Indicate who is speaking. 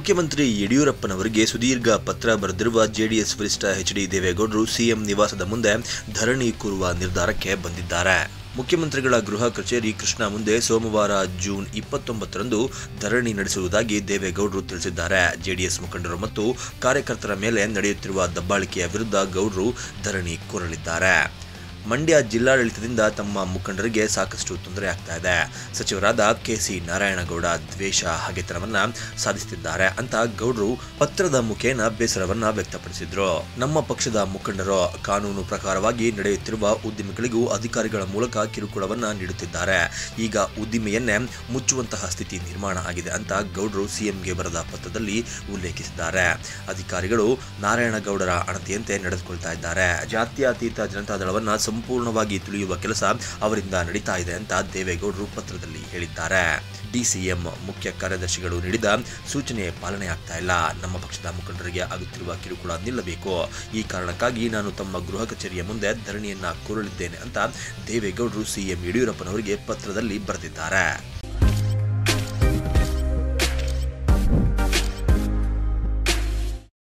Speaker 1: ಮುಖ್ಯಮಂತ್ರಿ ಯಡಿಯೂರಪ್ಪನವರಿಗೆ ಸುದೀರ್ಘ ಪತ್ರ ಬರೆದಿರುವ ಜೆಡಿಎಸ್ ವರಿಷ್ಠ ಎಚ್ ಡಿ ದೇವೇಗೌಡರು ಸಿಎಂ ನಿವಾಸದ ಮುಂದೆ ಧರಣಿ ಕೂರುವ ನಿರ್ಧಾರಕ್ಕೆ ಬಂದಿದ್ದಾರೆ ಮುಖ್ಯಮಂತ್ರಿಗಳ ಗೃಹ ಕಚೇರಿ ಕೃಷ್ಣ ಮುಂದೆ ಸೋಮವಾರ ಜೂನ್ ಇಪ್ಪತ್ತೊಂಬತ್ತರಂದು ಧರಣಿ ನಡೆಸುವುದಾಗಿ ದೇವೇಗೌಡರು ತಿಳಿಸಿದ್ದಾರೆ ಜೆಡಿಎಸ್ ಮುಖಂಡರು ಮತ್ತು ಕಾರ್ಯಕರ್ತರ ಮೇಲೆ ನಡೆಯುತ್ತಿರುವ ದಬ್ಬಾಳಿಕೆಯ ವಿರುದ್ಧ ಗೌಡರು ಧರಣಿ ಕೋರಲಿದ್ದಾರೆ ಮಂಡ್ಯ ಜಿಲ್ಲಾಡಳಿತದಿಂದ ತಮ್ಮ ಮುಖಂಡರಿಗೆ ಸಾಕಷ್ಟು ತೊಂದರೆ ಆಗ್ತಾ ಇದೆ ಸಚಿವರಾದ ಕೆಸಿ ನಾರಾಯಣಗೌಡ ದ್ವೇಷ ಹಗೆತನವನ್ನ ಸಾಧಿಸುತ್ತಿದ್ದಾರೆ ಅಂತ ಗೌಡರು ಪತ್ರದ ಮುಖೇನ ಬೇಸರವನ್ನ ವ್ಯಕ್ತಪಡಿಸಿದ್ರು ನಮ್ಮ ಪಕ್ಷದ ಮುಖಂಡರು ಕಾನೂನು ಪ್ರಕಾರವಾಗಿ ನಡೆಯುತ್ತಿರುವ ಉದ್ದಿಮೆಗಳಿಗೂ ಅಧಿಕಾರಿಗಳ ಮೂಲಕ ಕಿರುಕುಳವನ್ನ ನೀಡುತ್ತಿದ್ದಾರೆ ಈಗ ಉದ್ದಿಮೆಯನ್ನೇ ಮುಚ್ಚುವಂತಹ ಸ್ಥಿತಿ ನಿರ್ಮಾಣ ಆಗಿದೆ ಅಂತ ಗೌಡರು ಸಿಎಂಗೆ ಬರೆದ ಪತ್ರದಲ್ಲಿ ಉಲ್ಲೇಖಿಸಿದ್ದಾರೆ ಅಧಿಕಾರಿಗಳು ನಾರಾಯಣಗೌಡರ ಅಣತಿಯಂತೆ ನಡೆದುಕೊಳ್ತಾ ಇದ್ದಾರೆ ಜಾತ್ಯತೀತ ಜನತಾದಳವನ್ನ ಸಂಪೂರ್ಣವಾಗಿ ತುಳಿಯುವ ಕೆಲಸ ಅವರಿಂದ ನಡೀತಾ ಇದೆ ಅಂತ ದೇವೇಗೌಡರು ಪತ್ರದಲ್ಲಿ ಹೇಳಿದ್ದಾರೆ ಡಿಸಿಎಂ ಮುಖ್ಯ ಕಾರ್ಯದರ್ಶಿಗಳು ನೀಡಿದ ಸೂಚನೆ ಪಾಲನೆ ಆಗ್ತಾ ಇಲ್ಲ ನಮ್ಮ ಪಕ್ಷದ ಮುಖಂಡರಿಗೆ ಆಗುತ್ತಿರುವ ಕಿರುಕುಳ ನಿಲ್ಲಬೇಕು ಈ ಕಾರಣಕ್ಕಾಗಿ ನಾನು ತಮ್ಮ ಗೃಹ ಕಚೇರಿಯ ಮುಂದೆ ಧರಣಿಯನ್ನ ಕೋರಲಿದ್ದೇನೆ ಅಂತ ದೇವೇಗೌಡರು ಸಿಎಂ ಯಡಿಯೂರಪ್ಪನವರಿಗೆ ಪತ್ರದಲ್ಲಿ ಬರೆದಿದ್ದಾರೆ